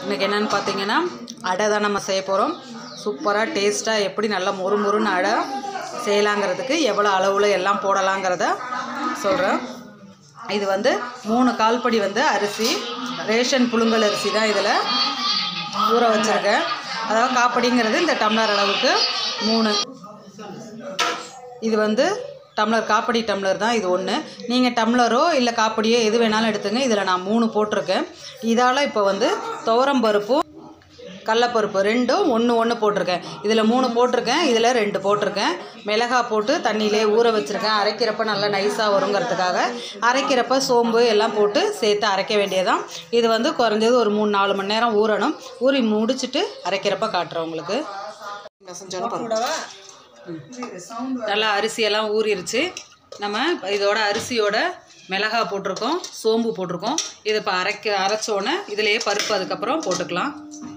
இன்றைக்கி என்னென்னு பார்த்தீங்கன்னா அடை தான் நம்ம செய்ய போகிறோம் சூப்பராக டேஸ்ட்டாக எப்படி நல்லா மொறு மொறுன்னு அடை செய்யலாங்கிறதுக்கு எவ்வளோ அளவில் எல்லாம் போடலாங்கிறத சொல்கிறேன் இது வந்து மூணு கால்படி வந்து அரிசி ரேஷன் புழுங்கல் அரிசி தான் இதில் ஊற வச்சுருக்கேன் அதாவது காப்படிங்கிறது இந்த டம்ளர் அளவுக்கு மூணு இது வந்து டம்ளர் காப்படி டம்ளர் தான் இது ஒன்று நீங்கள் டம்ளரோ இல்லை காப்படியோ எது வேணாலும் எடுத்துங்க இதில் நான் மூணு போட்டிருக்கேன் இதால் இப்போ வந்து துவரம் பருப்பும் கடலப்பருப்பு ரெண்டும் ஒன்று ஒன்று போட்டிருக்கேன் இதில் மூணு போட்டிருக்கேன் இதில் ரெண்டு போட்டிருக்கேன் மிளகா போட்டு தண்ணியிலே ஊற வச்சுருக்கேன் அரைக்கிறப்ப நல்லா நைஸாக வருங்கிறதுக்காக அரைக்கிறப்ப சோம்பு எல்லாம் போட்டு சேர்த்து அரைக்க வேண்டியதான் இது வந்து குறைஞ்சது ஒரு மூணு நாலு மணி நேரம் ஊறணும் ஊறி முடிச்சுட்டு அரைக்கிறப்ப காட்டுறேன் உங்களுக்கு மசஞ்சாலும் பருப்பு நல்லா அரிசியெல்லாம் ஊறிடுச்சு நம்ம இதோட அரிசியோட மிளகா போட்டிருக்கோம் சோம்பு போட்டிருக்கோம் இதை இப்போ அரைக்க அரைச்சோன்னே இதுலேயே பருப்பு அதுக்கப்புறம் போட்டுக்கலாம்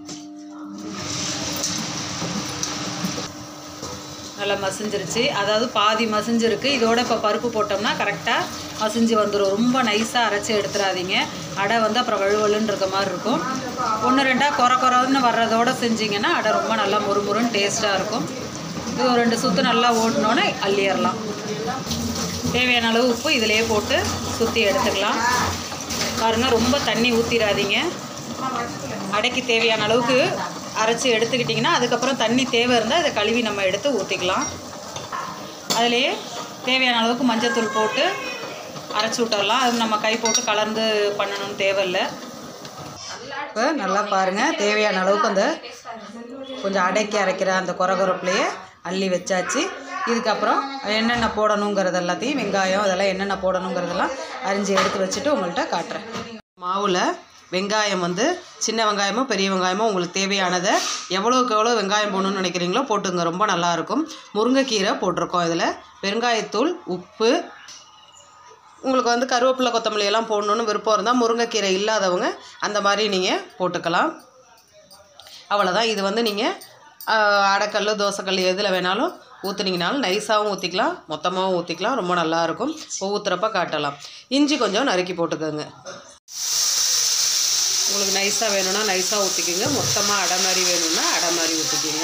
நல்லா மசிஞ்சிருச்சு அதாவது பாதி மசிஞ்சிருக்கு இதோட இப்போ பருப்பு போட்டோம்னா கரெக்டாக மசிஞ்சு வந்துடும் ரொம்ப நைஸாக அரைச்சி எடுத்துடாதீங்க அடை வந்து அப்புறம் வழுவழுன்னு இருக்க மாதிரி இருக்கும் ஒன்று ரெண்டாக குறை குறைன்னு வர்றதோட செஞ்சிங்கன்னா அடை ரொம்ப நல்லா முறுமுறுன்னு டேஸ்ட்டாக இருக்கும் இது ஒரு ரெண்டு சுற்று நல்லா ஓட்டினோன்னே அள்ளிடலாம் தேவையான அளவு உப்பு இதிலேயே போட்டு சுற்றி எடுத்துக்கலாம் பாருங்கள் ரொம்ப தண்ணி ஊற்றிடாதீங்க அடைக்கு தேவையான அளவுக்கு அரைச்சி எடுத்துக்கிட்டிங்கன்னா அதுக்கப்புறம் தண்ணி தேவை இருந்தால் இதை கழுவி நம்ம எடுத்து ஊற்றிக்கலாம் அதிலேயே தேவையான அளவுக்கு மஞ்சத்தூள் போட்டு அரைச்சி விட்டுறலாம் அது நம்ம கை போட்டு கலந்து பண்ணணும்னு தேவையில்லை இப்போ நல்லா பாருங்கள் தேவையான அளவுக்கு அந்த கொஞ்சம் அடைக்கி அரைக்கிற அந்த குறகுறப்புலையே அள்ளி வச்சாச்சு இதுக்கப்புறம் என்னென்ன போடணுங்கிறது எல்லாத்தையும் வெங்காயம் இதெல்லாம் என்னென்ன போடணுங்கிறதெல்லாம் அரிஞ்சு எடுத்து வச்சுட்டு உங்கள்கிட்ட காட்டுறேன் மாவில் வெங்காயம் வந்து சின்ன வெங்காயமோ பெரிய வெங்காயமோ உங்களுக்கு தேவையானதை எவ்வளோக்கு எவ்வளோ வெங்காயம் போடணும்னு நினைக்கிறீங்களோ போட்டுங்க ரொம்ப நல்லாயிருக்கும் முருங்கைக்கீரை போட்டிருக்கோம் இதில் பெருங்காயத்தூள் உப்பு உங்களுக்கு வந்து கருவேப்பிலை கொத்தமல்லி எல்லாம் போடணுன்னு விருப்பம் இருந்தால் முருங்கைக்கீரை இல்லாதவங்க அந்த மாதிரி நீங்கள் போட்டுக்கலாம் அவ்வளோதான் இது வந்து நீங்கள் அடைக்கல் தோசைக்கல் எதில் வேணாலும் ஊற்றுனீங்கனாலும் நைஸாகவும் ஊற்றிக்கலாம் மொத்தமாகவும் ஊற்றிக்கலாம் ரொம்ப நல்லாயிருக்கும் ஊற்றுறப்ப காட்டலாம் இஞ்சி கொஞ்சம் நறுக்கி போட்டுக்கோங்க உங்களுக்கு நைஸாக வேணும்னா நைஸாக ஊற்றிக்கிங்க மொத்தமாக அடை மாதிரி வேணும்னா அடை மாதிரி ஊற்றிக்கிங்க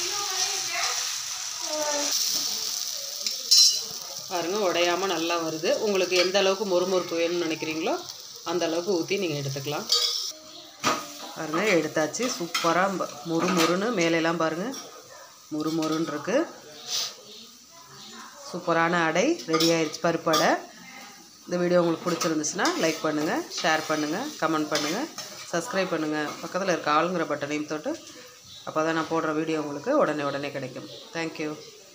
பாருங்கள் உடையாமல் நல்லா வருது உங்களுக்கு எந்த அளவுக்கு மொறுமொறுப்பு வேணும்னு நினைக்கிறீங்களோ அந்த அளவுக்கு ஊற்றி நீங்கள் எடுத்துக்கலாம் பாருங்கள் எடுத்தாச்சு சூப்பராக முறு முறுன்னு மேலெல்லாம் பாருங்கள் முறு முறுன்னு இருக்குது சூப்பரான அடை ரெடி ஆயிடுச்சு பருப்பு அடை இந்த வீடியோ உங்களுக்கு பிடிச்சிருந்துச்சுன்னா லைக் பண்ணுங்கள் ஷேர் பண்ணுங்கள் கமெண்ட் பண்ணுங்கள் சப்ஸ்கிரைப் பண்ணுங்கள் பக்கத்தில் இருக்க ஆளுங்கிற பட்டனையும் தொட்டு அப்போ தான் நான் போடுற வீடியோ உங்களுக்கு உடனே உடனே கிடைக்கும் தேங்க்யூ